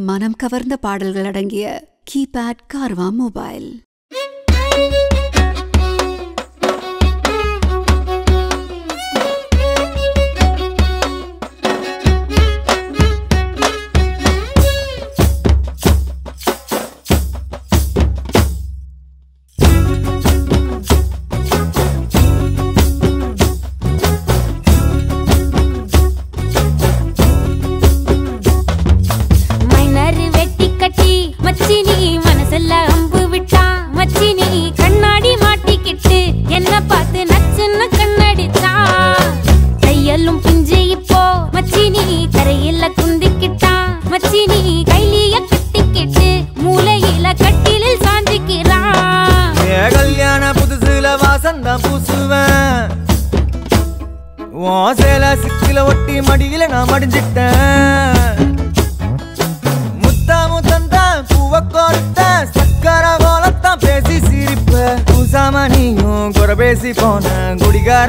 மனம் கவர்ந்த பாடல்கள் அடங்கிய கீபேட் கார்வா மொபைல் மைனர் வெட்டி கட்டி மச்சினி மனசுல அம்பு விட்டான் மச்சினி கண்ணாடி மாட்டிக்கிட்டு என்ன பார்த்து நச்சுன்னு கண்ணடிச்சான் தையலும் பிஞ்சு இப்போ மச்சினி கரையில குந்திக்கிட்டான் மச்சினி கைலிய கட்டிக்கிட்டு மூலையில கட்டிலில் சாஞ்சிக்கிறான் ஏ கல்யாண புதுசுல வாசம் தான் பூசுவேன் உன் சேல சிக்கில ஒட்டி மடியில நான் மடிஞ்சிட்டேன் முத்தா முத்தந்தான் பூவ கொடுத்த சக்கர கோலத்தான் பேசி சிரிப்ப பூசாம நீயும் குறை பேசி போன குடிகார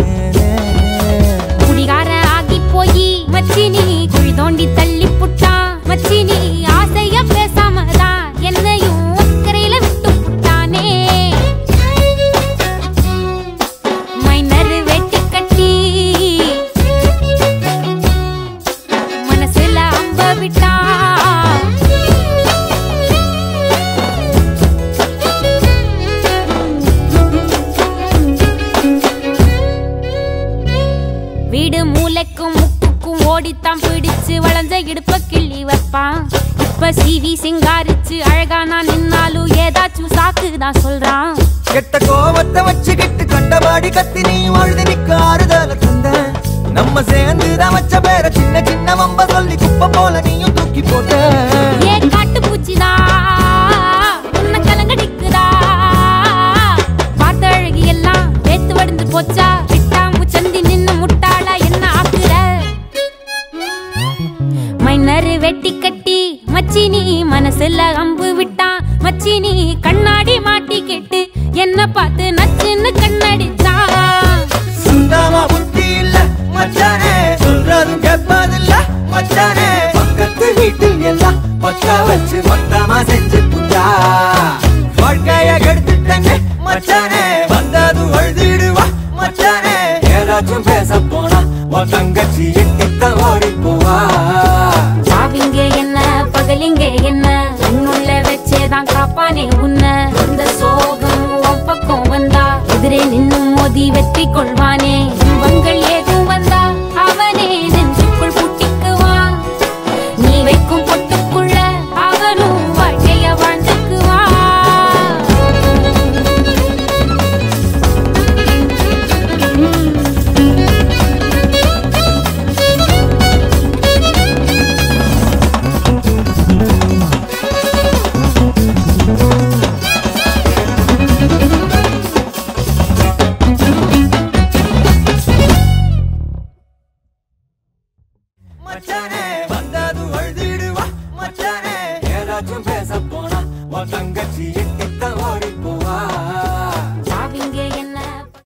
குடிகார ஆகி போய் மச்சினி குழி தோண்டி தள்ளி புட்டான் மச்சினி ஆசைய பேசாம தான் என்னையும் அக்கறையில விட்டு புட்டானே மைனர் வெட்டி கட்டி மனசுல அம்ப விட்டான் வீடு மூளைக்கும் முக்குக்கும் ஓடித்தான் பிடிச்சு வளைஞ்ச இடுப்ப கிள்ளி வைப்பான் இப்ப சிவி சிங்காரிச்சு அழகா நான் நின்னாலும் ஏதாச்சும் சாக்கு தான் சொல்றான் கெட்ட கோவத்தை வச்சுக்கிட்டு கண்டபாடி கத்தி நீ வாழ்ந்து நிக்க ஆறுதல தந்த நம்ம சேர்ந்து தான் வச்ச பேர சின்ன சின்ன வம்ப சொல்லி குப்பை போல நீயும் தூக்கி போட்ட ஏ காட்டு பூச்சிதா உன்னை கலங்கடிக்குதா பார்த்த அழகி எல்லாம் வேத்து வடிந்து போச்சா விட்டா முச்சந்தி நின்னு முட்டாளா என்ன ஆக்குற மைனர் வெட்டி கட்டி மச்சினி மனசுல அம்பு விட்டான் மச்சினி கண்ணாடி மாட்டிக்கிட்டு என்ன பார்த்து நச்சுன்னு கண்ணடிச்சான் சுத்தமா புத்தி இல்ல மச்சானே சொல்றதும் கேட்பதில்ல மச்சானே பக்கத்து வீட்டில் எல்லாம் பக்கா வச்சு மொத்தமா செஞ்சு புட்டா வாழ்க்கைய கெடுத்துட்டங்க மச்சானே வந்ததும் அழுதிடுவா மச்சானே ஏதாச்சும் பேச போனா உன் தங்கச்சி எட்டித்த ஓடி போவா சாவிங்க என்ன பகலிங்க என்ன உன்னுள்ள வச்சேதான் காப்பானே உன்ன இந்த சோகம் உன் பக்கம் வந்தா எதிரே நின்னு மோதி வெற்றி கொள்வானே துன்பங்கள் ஏதும் வந்தா அவனே நெஞ்சுக்குள் பூட்டிக்குவான் நீ வைக்கும் பொட்டுக்குள்ள அவனும் வாழ்க்கைய வாழ்ந்துக்குவான் மச்சானே